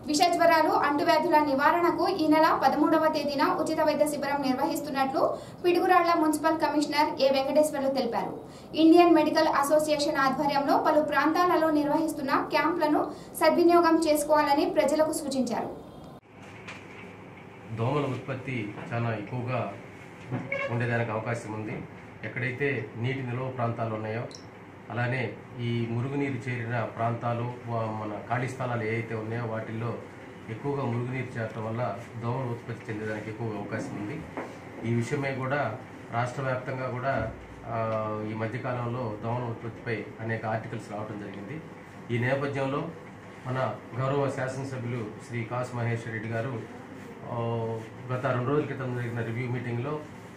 విష జ్వరాలు అంటువ్యాధుల నివారణకు ఈ నెల పదమూడవ తేదీన ఉచిత వైద్య శిబిరం నిర్వహిస్తున్నట్లు Piduguralla municipal commissioner A Venkateswarlu తెలిపారు ఇండియన్ మెడికల్ అసోసియేషన్ ఆధ్వర్యంలో పలు ప్రాంతాలలో నిర్వహిస్తున్న క్యాంపులను సద్వినియోగం చేసుకోవాలని ప్రజలకు సూచించారు దోమల ఉత్పత్తి చాలా ఎక్కువగా ఉండేదానికి అవకాశం ఉంది ఎక్కడైతే నీటి నిల్వ ప్రాంతాలు ఉన్నాయో అలానే ఈ మురుగునీరు చేరిన ప్రాంతాలు వా- మన ఖాళీ స్థలాలు ఏవైతే ఉన్నాయో వాటిల్లో ఎక్కువగా మురుగునీరు చేరటం వల్ల దోమలు ఉత్పత్తి చెందేదానికి ఎక్కువగా అవకాశం ఉంది ఈ విషయమై కూడా రాష్ట్ర వ్యాప్తంగా కూడా ఆ, ఈ మధ్యకాలంలో దోమల ఉత్పత్తిపై అనేక ఆర్టికల్స్ రావడం జరిగింది ఈ నేపథ్యంలో మన గౌరవ శాసనసభ్యులు శ్రీ కాసు మహేశ్వర్ రెడ్డి గారు ఆ, గత రెండు రోజుల క్రితం జరిగిన రివ్యూ మీటింగ్లో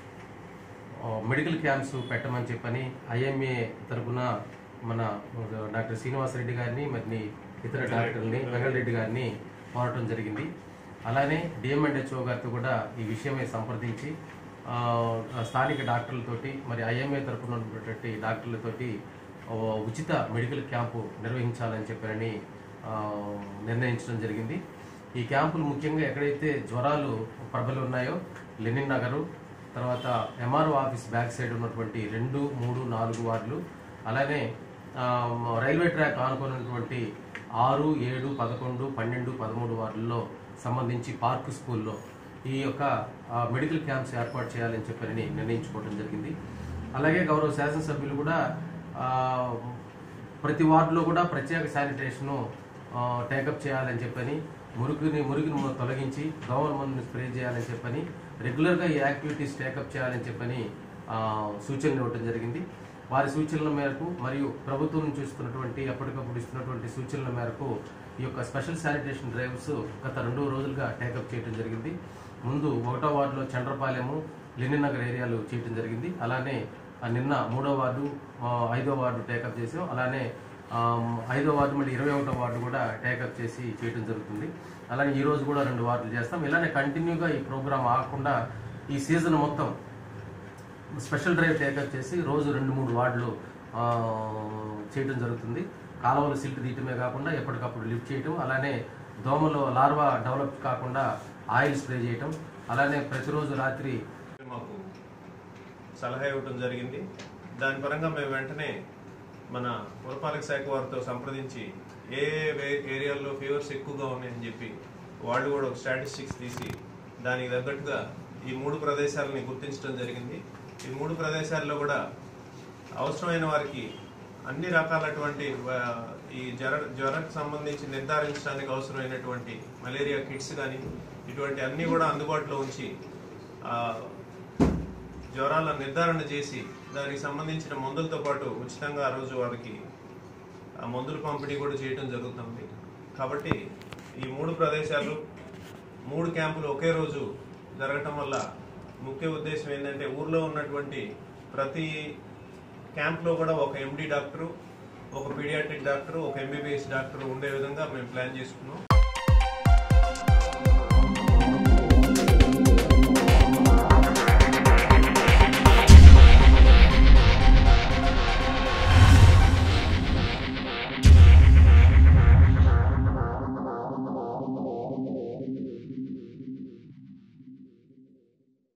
ఆ, మెడికల్ క్యాంప్స్ పెట్టమని చెప్పని ఐఎంఏ తరపున మన డాక్టర్ శ్రీనివాసరెడ్డి గారిని మరి ఇతర డాక్టర్ని వెంకటరెడ్డి గారిని కోరటం జరిగింది అలానే డిఎంఎండ్హెచ్ఓ గారితో కూడా ఈ విషయమై సంప్రదించి ఆ, స్థానిక డాక్టర్లతోటి మరి ఐఎంఏ తరపున ఉన్నటువంటి డాక్టర్లతోటి ఆ, ఉచిత మెడికల్ క్యాంపు నిర్వహించాలని చెప్పారని ఆ, నిర్ణయించడం జరిగింది ఈ క్యాంపులు ముఖ్యంగా ఎక్కడైతే జ్వరాలు ప్రబలు ఉన్నాయో లెనిన్ నగరు తర్వాత ఎంఆర్ఓ ఆఫీస్ బ్యాక్ సైడ్ ఉన్నటువంటి రెండు మూడు నాలుగు వార్డులు అలానే ఆ, రైల్వే ట్రాక్ ఆనుకున్నటువంటి ఆరు ఏడు పదకొండు పన్నెండు పదమూడు వార్డుల్లో సంబంధించి పార్క్ స్కూల్లో ఈ యొక్క ఆ, మెడికల్ క్యాంప్స్ ఏర్పాటు చేయాలని చెప్పని నిర్ణయించుకోవడం జరిగింది అలాగే గౌరవ శాసనసభ్యులు కూడా ఆ, ప్రతి వార్డులో కూడా ప్రత్యేక శానిటేషను టేకప్ చేయాలని చెప్పని మురుగుని మురుగుని మొ- తొలగించి దోమల మందుని స్ప్రే చేయాలని చెప్పని రెగ్యులర్గా ఈ యాక్టివిటీస్ టేకప్ చేయాలని చెప్పని ఆ, సూచనలు ఇవ్వడం జరిగింది వారి సూచనల మేరకు మరియు ప్రభుత్వం నుంచి ఇస్తున్నటువంటి ఎప్పటికప్పుడు ఇస్తున్నటువంటి సూచనల మేరకు ఈ యొక్క స్పెషల్ శానిటేషన్ డ్రైవ్స్ గత రెండు రోజులుగా టేకప్ చేయడం జరిగింది ముందు ఒకటో వార్డులో చండ్రపాలెము లెనిన్ నగర్ ఏరియాలో చేయడం జరిగింది అలానే ఆ నిన్న మూడో వార్డు ఆ, ఐదో వార్డు టేకప్ చేసాం అలానే ఆ, ఐదో వార్డు మళ్ళీ ఇరవై ఒకటో వార్డు కూడా టేకప్ చేసి చేయడం జరుగుతుంది అలానే ఈ రోజు కూడా రెండు వార్డులు చేస్తాం ఇలానే కంటిన్యూగా ఈ ప్రోగ్రామ్ ఆగకుండా ఈ సీజన్ మొత్తం స్పెషల్ డ్రైవ్ టేకప్ చేసి రోజు రెండు మూడు వార్డులు ఆ, చేయడం జరుగుతుంది కాలువలు సిల్ట్ తీయటమే కాకుండా ఎప్పటికప్పుడు లిఫ్ట్ చేయటం అలానే దోమలు లార్వా డెవలప్ కాకుండా ఆయిల్ స్ప్రే చేయటం అలానే ప్రతిరోజు రాత్రి మాకు సలహా ఇవ్వడం జరిగింది దాని పరంగా మేము వెంటనే మన పురపాలక శాఖ వారితో సంప్రదించి ఏ ఏ ఏరియాల్లో ఫీవర్స్ ఎక్కువగా ఉన్నాయని చెప్పి వాళ్ళు కూడా ఒక స్టాటిస్టిక్స్ తీసి దానికి తగ్గట్టుగా ఈ మూడు ప్రదేశాలని గుర్తించడం జరిగింది ఈ మూడు ప్రదేశాల్లో కూడా అవసరమైన వారికి అన్ని రకాలటువంటి ఆ, ఈ జ్వర జ్వరకు సంబంధించి నిర్ధారించడానికి అవసరమైనటువంటి మలేరియా కిట్స్ కానీ ఇటువంటి అన్ని కూడా అందుబాటులో ఉంచి ఆ, జ్వరాల నిర్ధారణ చేసి దానికి సంబంధించిన మందులతో పాటు ఉచితంగా ఆ రోజు వారికి ఆ మందుల పంపిణీ కూడా చేయడం జరుగుతుంది కాబట్టి ఈ మూడు ప్రదేశాలు మూడు క్యాంపులు ఒకే రోజు జరగటం వల్ల ముఖ్య ఉద్దేశం ఏంటంటే ఊర్లో ఉన్నటువంటి ప్రతి క్యాంప్లో కూడా ఒక ఎండి డాక్టరు ఒక పీడియాట్రిక్ డాక్టరు ఒక ఎంబీబీఎస్ డాక్టర్ ఉండే విధంగా మేము ప్లాన్ చేసుకున్నాం